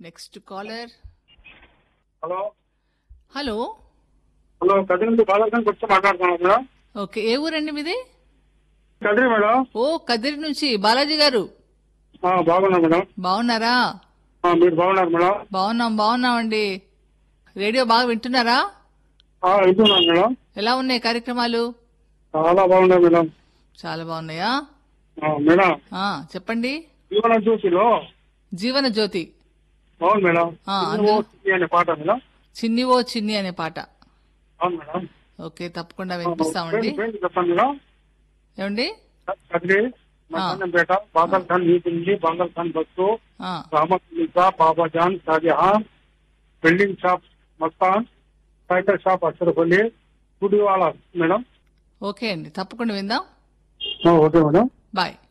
next caller hello hello hello Kadiri నుంచి బాలకృష్ణ వచ్చి మాట్లాడుతున్నాను మేడం ఓకే ఏ ఊరండి మీది కదిరి మేడం ఓ కదిరి నుంచి బాలాజీ గారు ఆ, బాగున్నా మేడం బాగున్నారా ఆ, మీరు బాగున్నారు మేడం బాగున్నాం బాగున్నామండి రేడియో బాగా వింటున్నారా ఆ, వింటున్నాను మేడం ఎలా ఉన్నాయి కార్యక్రమాలు చాలా బాగున్నాయి మేడం చాలా బాగున్నాయా ఆ, మేడం ఆ చెప్పండి జీవన జ్యోతిలో జీవన జ్యోతి అవును మేడం ఆ, చిన్న ఓ చిన్ని అనే పాట మేడం చిన్ని ఓ చిన్ని అనే పాట అవును మేడం ఓకే తప్పకుండా ఆ, వినిపిస్తామండి పేరు- పేరు చెప్పండి మేడం ఏమండి కదిరి మధ్యాహ్నంపేట బాదల్ ఖాన్ మీటింగ్ బాదల్ ఖాన్ బస్సు ఆ, Ramakrishna Babajan Shahjahan building shop Mastan cycle shop Ashraf Ali Gudivala madam okay అండి తప్పకుండా విందాం ఆ, ఓకే మేడం బాయ్